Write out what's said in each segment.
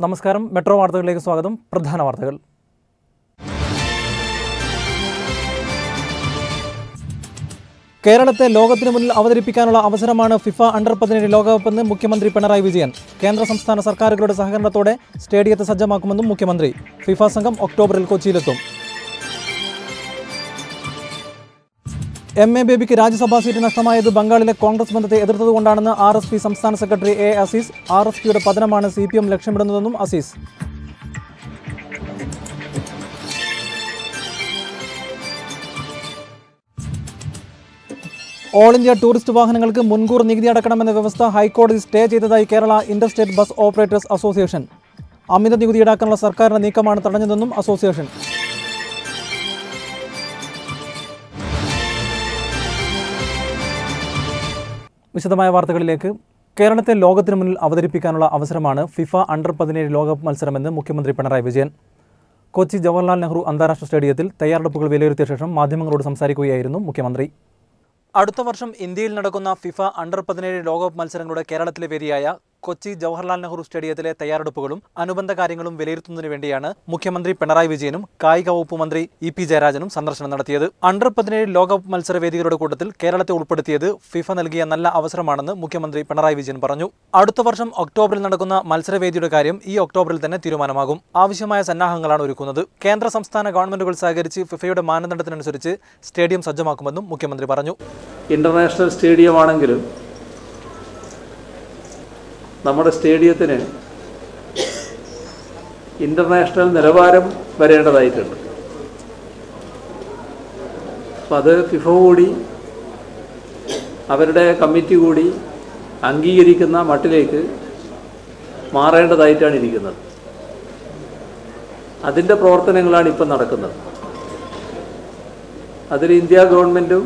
നമസ്കാരം മെട്രോ വാർത്തകളിലേക്ക് സ്വാഗതം പ്രധാന വാർത്തകൾ കേരളത്തെ ലോകത്തിന് മുന്നിൽ അവതരിപ്പിക്കാനുള്ള അവസരമാണ് ഫിഫ അണ്ടർ പതിനേഴ് ലോകകപ്പെന്ന് മുഖ്യമന്ത്രി പിണറായി വിജയൻ കേന്ദ്ര സംസ്ഥാന സർക്കാരുകളുടെ സഹകരണത്തോടെ സ്റ്റേഡിയത്തെ സജ്ജമാക്കുമെന്നും മുഖ്യമന്ത്രി ഫിഫ സംഘം ഒക്ടോബറിൽ കൊച്ചിയിലെത്തും എം എ ബേബിക്ക് രാജ്യസഭാ സീറ്റ് നഷ്ടമായത് ബംഗാളിലെ കോൺഗ്രസ് ബന്ധത്തെ എതിർത്തതുകൊണ്ടാണെന്ന് ആർ എസ് പി സംസ്ഥാന secretary A Azeez R S പിയുടെ പതനമാണ് സി പി എം ലക്ഷ്യമിടുന്നതെന്നും അസീസ് ഓൾ ഇന്ത്യ ടൂറിസ്റ്റ് വാഹനങ്ങൾക്ക് മുൻകൂർ നികുതി അടക്കണമെന്ന വ്യവസ്ഥ ഹൈക്കോടതി സ്റ്റേ ചെയ്തതായി Kerala interstate bus operators association അമിത നികുതി ഈടാക്കാനുള്ള സർക്കാരിന്റെ നീക്കമാണ് തടഞ്ഞതെന്നും അസോസിയേഷൻ വിശദമായ വാർത്തകളിലേക്ക് കേരളത്തെ ലോകത്തിന് മുന്നിൽ അവതരിപ്പിക്കാനുള്ള അവസരമാണ് ഫിഫ അണ്ടർ പതിനേഴ് ലോകകപ്പ് മത്സരമെന്ന് മുഖ്യമന്ത്രി പിണറായി വിജയൻ കൊച്ചി ജവഹർലാൽ നെഹ്റു അന്താരാഷ്ട്ര സ്റ്റേഡിയത്തിൽ തയ്യാറെടുപ്പുകൾ വിലയിരുത്തിയ ശേഷം മാധ്യമങ്ങളോട് സംസാരിക്കുകയായിരുന്നു മുഖ്യമന്ത്രി അടുത്ത വർഷം ഇന്ത്യയിൽ നടക്കുന്ന ഫിഫ അണ്ടർ പതിനേഴ് ലോകകപ്പ് മത്സരങ്ങളുടെ കേരളത്തിലെ വേദിയായ കൊച്ചി ജവഹർലാൽ നെഹ്റു സ്റ്റേഡിയത്തിലെ തയ്യാറെടുപ്പുകളും അനുബന്ധ കാര്യങ്ങളും വിലയിരുത്തുന്നതിന് വേണ്ടിയാണ് മുഖ്യമന്ത്രി പിണറായി വിജയനും കായിക വകുപ്പ് മന്ത്രി ഇ പി ജയരാജനും സന്ദർശനം നടത്തിയത് അണ്ടർ പതിനേഴ് ലോകകപ്പ് മത്സര വേദികളുടെ കൂട്ടത്തിൽ കേരളത്തെ ഉൾപ്പെടുത്തിയത് ഫിഫ നൽകിയ നല്ല അവസരമാണെന്ന് മുഖ്യമന്ത്രി പിണറായി വിജയൻ പറഞ്ഞു അടുത്ത വർഷം ഒക്ടോബറിൽ നടക്കുന്ന മത്സരവേദിയുടെ കാര്യം ഈ ഒക്ടോബറിൽ തന്നെ തീരുമാനമാകും ആവശ്യമായ സന്നാഹങ്ങളാണ് ഒരുക്കുന്നത് കേന്ദ്ര സംസ്ഥാന ഗവൺമെന്റുകൾ സഹകരിച്ച് ഫിഫയുടെ മാനദണ്ഡത്തിനനുസരിച്ച് സ്റ്റേഡിയം സജ്ജമാക്കുമെന്നും മുഖ്യമന്ത്രി പറഞ്ഞു ഇൻ്റർനാഷണൽ സ്റ്റേഡിയം ആണെങ്കിലും നമ്മുടെ സ്റ്റേഡിയത്തിന് ഇൻ്റർനാഷണൽ നിലവാരം വരേണ്ടതായിട്ടുണ്ട് അപ്പം അത് ഫിഫ കൂടി അവരുടെ കമ്മിറ്റി കൂടി അംഗീകരിക്കുന്ന മട്ടിലേക്ക് മാറേണ്ടതായിട്ടാണ് ഇരിക്കുന്നത് അതിൻ്റെ പ്രവർത്തനങ്ങളാണ് ഇപ്പം നടക്കുന്നത് അതിൽ ഇന്ത്യ ഗവൺമെൻറ്റും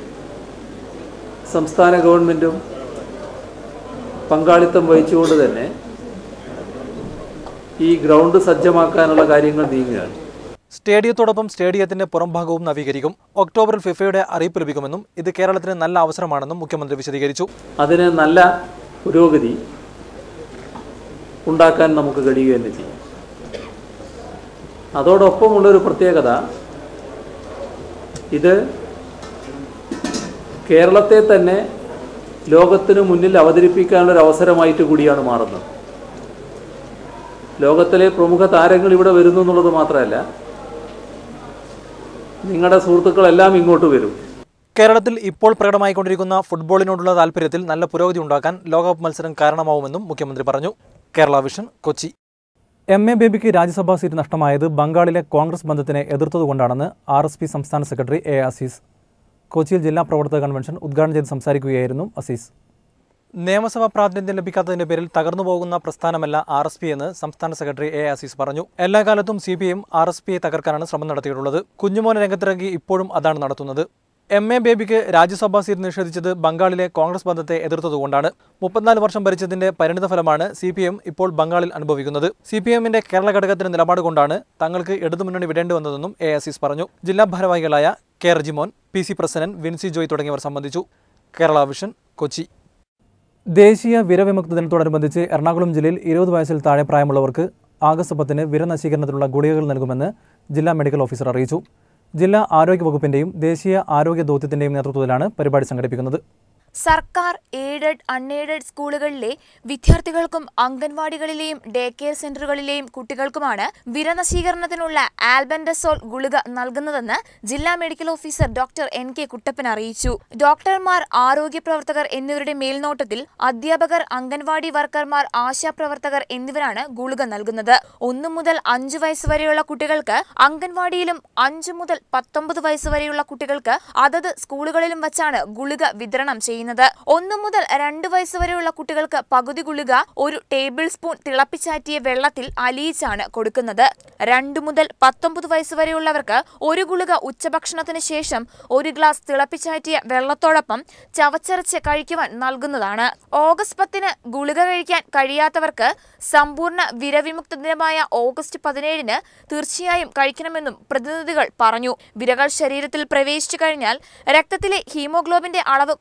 സംസ്ഥാന ഗവൺമെൻറ്റും പങ്കാളിത്തം വഹിച്ചുകൊണ്ട് തന്നെ ഈ ഗ്രൗണ്ട് സജ്ജമാക്കാനുള്ള കാര്യങ്ങൾ നീങ്ങുകയാണ് സ്റ്റേഡിയത്തോടൊപ്പം സ്റ്റേഡിയത്തിന്റെ പുറംഭാഗവും നവീകരിക്കും ഒക്ടോബറിൽ ഫിഫയുടെ അറിയിപ്പ് ലഭിക്കുമെന്നും ഇത് കേരളത്തിന് നല്ല അവസരമാണെന്നും മുഖ്യമന്ത്രി വിശദീകരിച്ചു അതിന് നല്ല പുരോഗതി ഉണ്ടാക്കാൻ നമുക്ക് കഴിയുക തന്നെ ചെയ്യും അതോടൊപ്പമുള്ളൊരു പ്രത്യേകത ഇത് കേരളത്തെ തന്നെ ലോകത്തിന് മുന്നിൽ അവതരിപ്പിക്കാനുള്ള ഒരു അവസരമായിട്ട് കൂടിയാണ് മാറുന്നത് ലോകത്തിലെ പ്രമുഖ താരങ്ങൾ ഇവിടെ വരുന്നു എന്നുള്ളത് മാത്രമല്ല നിങ്ങളുടെ സുഹൃത്തുക്കളെല്ലാം ഇങ്ങോട്ട് വരും കേരളത്തിൽ ഇപ്പോൾ പ്രകടമായിക്കൊണ്ടിരിക്കുന്ന ഫുട്ബോളിനോടുള്ള താൽപര്യത്തിൽ നല്ല പുരോഗതി ഉണ്ടാക്കാൻ ലോകകപ്പ് മത്സരം കാരണമാവുമെന്നും മുഖ്യമന്ത്രി പറഞ്ഞു Kerala Vision Kochi M A ബേബിക്ക് രാജ്യസഭാ സീറ്റ് നഷ്ടമായത് ബംഗാളിലെ കോൺഗ്രസ് ബന്ധത്തിനെ എതിർത്തതുകൊണ്ടാണെന്ന് ആർ എസ് പി സംസ്ഥാന സെക്രട്ടറി എ അസീസ് കൊച്ചിയിൽ ജില്ലാ പ്രവർത്തക കൺവെൻഷൻ ഉദ്ഘാടനം ചെയ്ത് സംസാരിക്കുകയായിരുന്നു അസീസ് നിയമസഭാ പ്രാതിനിധ്യം ലഭിക്കാത്തതിന്റെ പേരിൽ തകർന്നു പോകുന്ന പ്രസ്ഥാനമല്ല ആർ എസ് പി എന്ന് സംസ്ഥാന സെക്രട്ടറി എ അസീസ് പറഞ്ഞു എല്ലാ കാലത്തും C P M R S പിയെ തകർക്കാനാണ് ശ്രമം നടത്തിയിട്ടുള്ളത് കുഞ്ഞുമോൻ രംഗത്തിറങ്ങി ഇപ്പോഴും അതാണ് നടത്തുന്നത് എം എ ബേബിക്ക് രാജ്യസഭാ സീറ്റ് നിഷേധിച്ചത് ബംഗാളിലെ കോൺഗ്രസ് ബന്ധത്തെ എതിർത്തതുകൊണ്ടാണ് മുപ്പത്തിനാല് വർഷം ഭരിച്ചതിന്റെ പരിണിതഫലമാണ് സി പി എം ഇപ്പോൾ ബംഗാളിൽ അനുഭവിക്കുന്നത് സി പി എമ്മിന്റെ കേരള ഘടകത്തിന്റെ നിലപാട് കൊണ്ടാണ് തങ്ങൾക്ക് ഇടതുമുന്നണി വിടേണ്ടി വന്നതെന്നും എ അസീസ് പറഞ്ഞു ജില്ലാ ഭാരവാഹികളായ K Rajimon P C Prasannan Vincy Joy തുടങ്ങിയവർ സംബന്ധിച്ചു കേരള വിഷൻ കൊച്ചി ദേശീയ വിരവിമുക്ത ദിനത്തോടനുബന്ധിച്ച് എറണാകുളം ജില്ലയിൽ ഇരുപത് വയസ്സിൽ താഴെ പ്രായമുള്ളവർക്ക് ആഗസ്റ്റ് പത്തിന് വിരനശീകരണത്തിനുള്ള ഗുളികകൾ നൽകുമെന്ന് ജില്ലാ മെഡിക്കൽ ഓഫീസർ അറിയിച്ചു ജില്ലാ ആരോഗ്യ വകുപ്പിന്റെയും ദേശീയ ആരോഗ്യ ദൗത്യത്തിന്റെയും നേതൃത്വത്തിലാണ് പരിപാടി സംഘടിപ്പിക്കുന്നത് സർക്കാർ എയ്ഡഡ് അൺഎയ്ഡഡ് സ്കൂളുകളിലെ വിദ്യാർത്ഥികൾക്കും അംഗൻവാടികളിലെയും ഡേ കെയർ സെന്ററുകളിലെയും കുട്ടികൾക്കുമാണ് വിരനശീകരണത്തിനുള്ള ആൽബൻഡസോൾ ഗുളിക നൽകുന്നതെന്ന് ജില്ലാ medical officer doctor N K Kuttappan അറിയിച്ചു ഡോക്ടർമാർ ആരോഗ്യ പ്രവർത്തകർ എന്നിവരുടെ മേൽനോട്ടത്തിൽ അധ്യാപകർ അംഗൻവാടി വർക്കർമാർ ആശാപ്രവർത്തകർ എന്നിവരാണ് ഗുളിക നൽകുന്നത് ഒന്നു മുതൽ അഞ്ചു വയസ്സ് വരെയുള്ള കുട്ടികൾക്ക് അംഗൻവാടിയിലും അഞ്ചു മുതൽ പത്തൊമ്പത് വയസ്സ് വരെയുള്ള കുട്ടികൾക്ക് അതത് സ്കൂളുകളിലും വച്ചാണ് ഗുളിക വിതരണം ചെയ്യുന്നത് ഒന്നു മുതൽ രണ്ട് വയസ്സ് വരെയുള്ള കുട്ടികൾക്ക് പകുതി ഗുളിക ഒരു ടേബിൾ സ്പൂൺ തിളപ്പിച്ചാറ്റിയ വെള്ളത്തിൽ അലിയിച്ചാണ് കൊടുക്കുന്നത് രണ്ടു മുതൽ പത്തൊമ്പത് വയസ്സ് വരെയുള്ളവർക്ക് ഒരു ഗുളിക ഉച്ചഭക്ഷണത്തിന് ശേഷം ഒരു ഗ്ലാസ് തിളപ്പിച്ചാറ്റിയ വെള്ളത്തോടൊപ്പം ചവച്ചരച്ച് കഴിക്കുവാൻ നൽകുന്നതാണ് ഓഗസ്റ്റ് പത്തിന് ഗുളിക കഴിക്കാൻ കഴിയാത്തവർക്ക് സമ്പൂർണ്ണ വിരവിമുക്ത ദിനമായ ഓഗസ്റ്റ് പതിനേഴിന് തീർച്ചയായും കഴിക്കണമെന്നും പ്രതിനിധികൾ പറഞ്ഞു വിരകൾ ശരീരത്തിൽ പ്രവേശിച്ചു കഴിഞ്ഞാൽ രക്തത്തിലെ ഹീമോഗ്ലോബിന്റെ അളവ് കുറയ്ക്കുകയും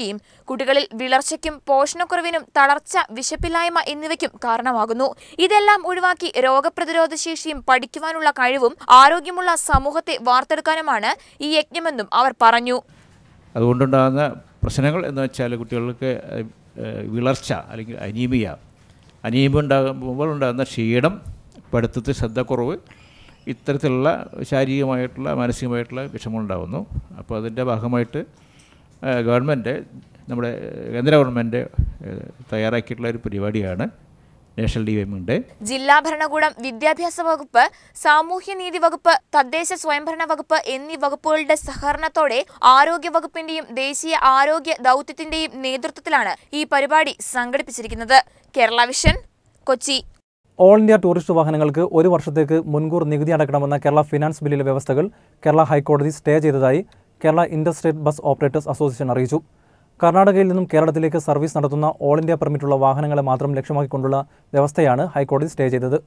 ഉണ്ടാവുകയും കുട്ടികളിൽ വിളർച്ചയ്ക്കും പോഷണക്കുറവിനും തളർച്ച വിശപ്പില്ലായ്മ എന്നിവയ്ക്കും കാരണമാകുന്നു ഇതെല്ലാം ഒഴിവാക്കി രോഗപ്രതിരോധ ശേഷിയും പഠിക്കുവാനുള്ള കഴിവും ആരോഗ്യമുള്ള സമൂഹത്തെ വാർത്തെടുക്കാനുമാണ് ഈ യജ്ഞമെന്നും അവർ പറഞ്ഞു അതുകൊണ്ടുണ്ടാകുന്ന പ്രശ്നങ്ങൾ എന്ന് വെച്ചാൽ കുട്ടികൾക്ക് ഏഹ്, വിളർച്ച അല്ലെങ്കിൽ അനീമിയ അനീമിയ ഉണ്ടാകുമ്പോൾ ഉണ്ടാകുന്ന ക്ഷീണം പഠിത്തത്തിൽ ശ്രദ്ധക്കുറവ് ഇത്തരത്തിലുള്ള ശാരീരികമായിട്ടുള്ള മാനസികമായിട്ടുള്ള വിഷമം ഉണ്ടാകുന്നു അപ്പോൾ അതിൻ്റെ ഭാഗമായിട്ട് ഏഹ്, ഗവൺമെൻറ് നമ്മുടെ കേന്ദ്ര ഗവൺമെൻറ് ഏഹ്, തയ്യാറാക്കിയിട്ടുള്ള ഒരു പരിപാടിയാണ് നാഷണൽ ഡി എം ഉണ്ട് ജില്ലാ ഭരണകൂടം വിദ്യാഭ്യാസ വകുപ്പ് സാമൂഹ്യനീതി വകുപ്പ് തദ്ദേശ സ്വയംഭരണ വകുപ്പ് എന്നീ വകുപ്പുകളുടെ സഹകരണത്തോടെ ആരോഗ്യ വകുപ്പിന്റെയും ദേശീയ ആരോഗ്യ ദൗത്യത്തിന്റെയും നേതൃത്വത്തിലാണ് ഈ പരിപാടി സംഘടിപ്പിച്ചിരിക്കുന്നത് Kerala Vision Kochi all India tourist വാഹനങ്ങൾക്ക് ഒരു വർഷത്തേക്ക് മുൻകൂർ നികുതി അടക്കണമെന്ന കേരള ഫിനാൻസ് ബില്ലിലെ വ്യവസ്ഥകൾ കേരള ഹൈക്കോടതി സ്റ്റേ ചെയ്തതായി Kerala interstate bus operators association അറിയിച്ചു കർണാടകയിൽ നിന്നും കേരളത്തിലേക്ക് സർവീസ് നടത്തുന്ന ഓൾ ഇന്ത്യ പെർമിറ്റുള്ള വാഹനങ്ങളെ മാത്രം ലക്ഷ്യമാക്കിക്കൊണ്ടുള്ള വ്യവസ്ഥയാണ് ഹൈക്കോടതി സ്റ്റേ ചെയ്തത്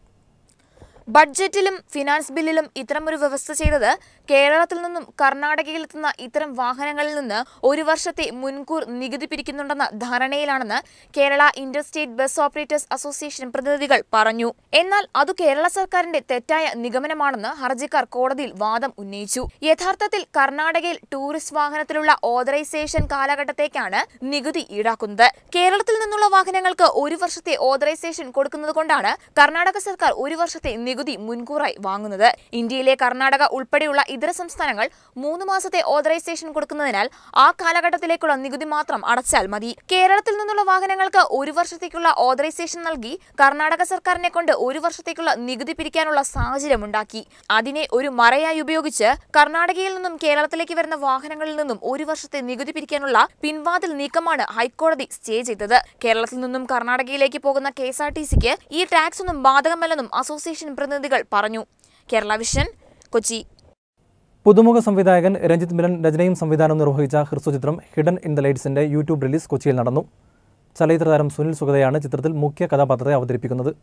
ബഡ്ജറ്റിലും ഫിനാൻസ് ബില്ലിലും ഇത്തരമൊരു വ്യവസ്ഥ ചെയ്തത് കേരളത്തിൽ നിന്നും കർണാടകയിലെത്തുന്ന ഇത്തരം വാഹനങ്ങളിൽ നിന്ന് ഒരു വർഷത്തെ മുൻകൂർ നികുതി പിരിക്കുന്നുണ്ടെന്ന ധാരണയിലാണെന്ന് Kerala interstate bus operators association പ്രതിനിധികൾ പറഞ്ഞു എന്നാൽ അത് കേരള സർക്കാരിന്റെ തെറ്റായ നിഗമനമാണെന്ന് ഹർജിക്കാർ കോടതിയിൽ വാദം ഉന്നയിച്ചു യഥാർത്ഥത്തിൽ കർണാടകയിൽ ടൂറിസ്റ്റ് വാഹനത്തിലുള്ള ഓതറൈസേഷൻ കാലഘട്ടത്തേക്കാണ് നികുതി ഈടാക്കുന്നത് കേരളത്തിൽ നിന്നുള്ള വാഹനങ്ങൾക്ക് ഒരു വർഷത്തെ ഓതറൈസേഷൻ കൊടുക്കുന്നത് കൊണ്ടാണ് കർണാടക സർക്കാർ ഒരു വർഷത്തെ നികുതി മുൻകൂറായി വാങ്ങുന്നത് ഇന്ത്യയിലെ കർണാടക ഉൾപ്പെടെയുള്ള ഇതര സംസ്ഥാനങ്ങൾ മൂന്ന് മാസത്തെ ഓതറൈസേഷൻ കൊടുക്കുന്നതിനാൽ ആ കാലഘട്ടത്തിലേക്കുള്ള നികുതി മാത്രം അടച്ചാൽ മതി കേരളത്തിൽ നിന്നുള്ള വാഹനങ്ങൾക്ക് ഒരു വർഷത്തേക്കുള്ള ഓതറൈസേഷൻ നൽകി കർണാടക സർക്കാരിനെ കൊണ്ട് ഒരു വർഷത്തേക്കുള്ള നികുതി പിരിക്കാനുള്ള സാഹചര്യമുണ്ടാക്കി അതിനെ ഒരു മറയായി ഉപയോഗിച്ച് കർണാടകയിൽ നിന്നും കേരളത്തിലേക്ക് വരുന്ന വാഹനങ്ങളിൽ നിന്നും ഒരു വർഷത്തെ നികുതി പിരിക്കാനുള്ള പിൻവാതിൽ നീക്കമാണ് ഹൈക്കോടതി സ്റ്റേ ചെയ്തത് കേരളത്തിൽ നിന്നും കർണാടകയിലേക്ക് പോകുന്ന കെ എസ് ആർ ടി സിക്ക് ഈ ടാക്സ് ഒന്നും ബാധകമല്ലെന്നും അസോസിയേഷൻ പ്രതിനിധികൾ പറഞ്ഞു കേരള വിഷൻ കൊച്ചി പുതുമുഖ സംവിധായകൻ രഞ്ജിത്ത് മിലൻ രചനയും സംവിധാനവും നിർവഹിച്ച ഹ്രസ്വചിത്രം ഹിഡൻ ഇൻ ദ ലൈറ്റ്സിന്റെ യൂട്യൂബ് റിലീസ് കൊച്ചിയിൽ നടന്നു ചലച്ചിത്ര താരം സുനിൽ സുഗതയാണ് ചിത്രത്തിൽ മുഖ്യ കഥാപാത്രത്തെ അവതരിപ്പിക്കുന്നത്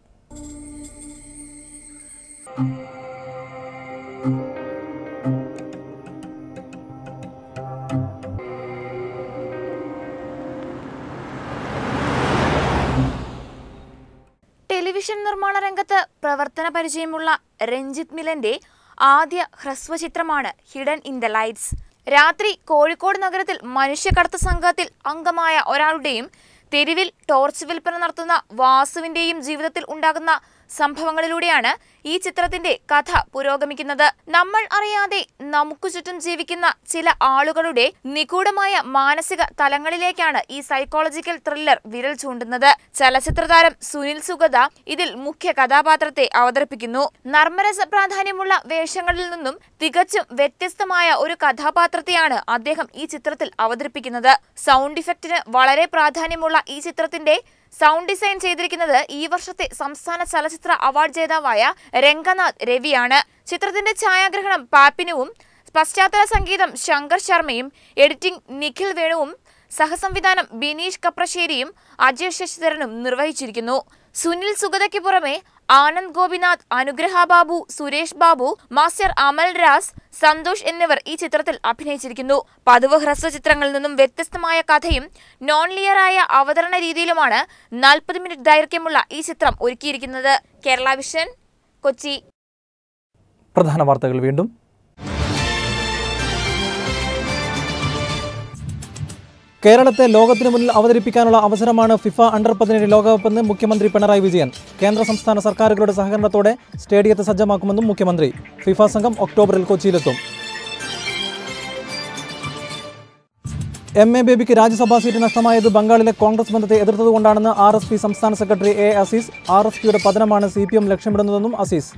ടെലിവിഷൻ നിർമ്മാണ രംഗത്ത് പ്രവർത്തന പരിചയമുള്ള രഞ്ജിത്ത് മിലന്റെ ആദ്യ ഹ്രസ്വചിത്രമാണ് ഹിഡൻ ഇൻ ദ ലൈറ്റ്സ് രാത്രി കോഴിക്കോട് നഗരത്തിൽ മനുഷ്യക്കടത്ത് സംഘത്തിൽ അംഗമായ ഒരാളുടെയും തെരുവിൽ ടോർച്ച് വിൽപ്പന നടത്തുന്ന വാസുവിന്റെയും ജീവിതത്തിൽ ഉണ്ടാകുന്ന സംഭവങ്ങളിലൂടെയാണ് ഈ ചിത്രത്തിന്റെ കഥ പുരോഗമിക്കുന്നത് നമ്മൾ അറിയാതെ നമുക്ക് ചുറ്റും ജീവിക്കുന്ന ചില ആളുകളുടെ നിഗൂഢമായ മാനസിക തലങ്ങളിലേക്കാണ് ഈ സൈക്കോളജിക്കൽ ത്രില്ലർ വിരൽ ചൂണ്ടുന്നത് ചലച്ചിത്രതാരം സുനിൽ സുഗത ഇതിൽ മുഖ്യ കഥാപാത്രത്തെ അവതരിപ്പിക്കുന്നു നർമ്മരസ പ്രാധാന്യമുള്ള വേഷങ്ങളിൽ നിന്നും തികച്ചും വ്യത്യസ്തമായ ഒരു കഥാപാത്രത്തെയാണ് അദ്ദേഹം ഈ ചിത്രത്തിൽ അവതരിപ്പിക്കുന്നത് സൗണ്ട് ഇഫക്റ്റിന് വളരെ പ്രാധാന്യമുള്ള ഈ ചിത്രത്തിന്റെ സൗണ്ട് ഡിസൈൻ ചെയ്തിരിക്കുന്നത് ഈ വർഷത്തെ സംസ്ഥാന ചലച്ചിത്ര അവാർഡ് ജേതാവായ രംഗനാഥ് രവിയാണ് ചിത്രത്തിന്റെ ഛായാഗ്രഹണം പാപ്പിനുവും പശ്ചാത്തല സംഗീതം ശങ്കർ ശർമ്മയും എഡിറ്റിംഗ് നിഖിൽ വേണുവും സഹസംവിധാനം ബിനീഷ് കപ്രശ്ശേരിയും അജയ് ശശിധരനും നിർവഹിച്ചിരിക്കുന്നു സുനിൽ സുഗതയ്ക്ക് പുറമെ ആനന്ദ് ഗോപിനാഥ് അനുഗ്രഹ ബാബു സുരേഷ് ബാബു മാസ്റ്റർ അമൽ രാസ് സന്തോഷ് എന്നിവർ ഈ ചിത്രത്തിൽ അഭിനയിച്ചിരിക്കുന്നു പതിവ് ഹ്രസ്വ ചിത്രങ്ങളിൽ നിന്നും വ്യത്യസ്തമായ കഥയും നോൺ ലിയറായ അവതരണ രീതിയിലുമാണ് നാൽപ്പത് മിനിറ്റ് ദൈർഘ്യമുള്ള ഈ ചിത്രം ഒരുക്കിയിരിക്കുന്നത് കേരള വിഷൻ കൊച്ചി പ്രധാന വാർത്തകൾ വീണ്ടും കേരളത്തെ ലോകത്തിനു മുന്നിൽ അവതരിപ്പിക്കാനുള്ള അവസരമാണ് ഫിഫ അണ്ടർ പതിനേഴ് ലോകകപ്പെന്ന് മുഖ്യമന്ത്രി പിണറായി വിജയൻ കേന്ദ്ര സംസ്ഥാന സർക്കാരുകളുടെ സഹകരണത്തോടെ സ്റ്റേഡിയത്തെ സജ്ജമാക്കുമെന്നും മുഖ്യമന്ത്രി ഫിഫ സംഘം ഒക്ടോബറിൽ കൊച്ചിയിലെത്തും എം എ ബേബിക്ക് രാജ്യസഭാ സീറ്റ് നഷ്ടമായത് ബംഗാളിലെ കോൺഗ്രസ് ബന്ധത്തെ എതിർത്തതുകൊണ്ടാണെന്ന് ആർ എസ് പി സംസ്ഥാന secretary A Azeez R S പിയുടെ പതനമാണ് സി പി എം ലക്ഷ്യമിടുന്നതെന്നും അസീസ്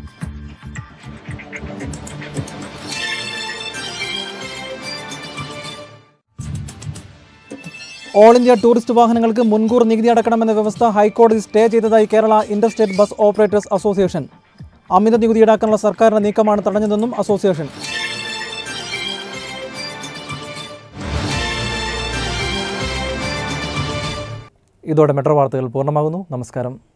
ഓൾ ഇന്ത്യ ടൂറിസ്റ്റ് വാഹനങ്ങൾക്ക് മുൻകൂർ നികുതി അടക്കണമെന്ന വ്യവസ്ഥ ഹൈക്കോടതി സ്റ്റേ ചെയ്തതായി Kerala interstate bus operators association അമിത നികുതി ഈടാക്കാനുള്ള സർക്കാരിന്റെ നീക്കമാണ് തടഞ്ഞതെന്നും അസോസിയേഷൻ ഇതോടെ മെട്രോ വാർത്തകൾ പൂർണ്ണമാകുന്നു നമസ്കാരം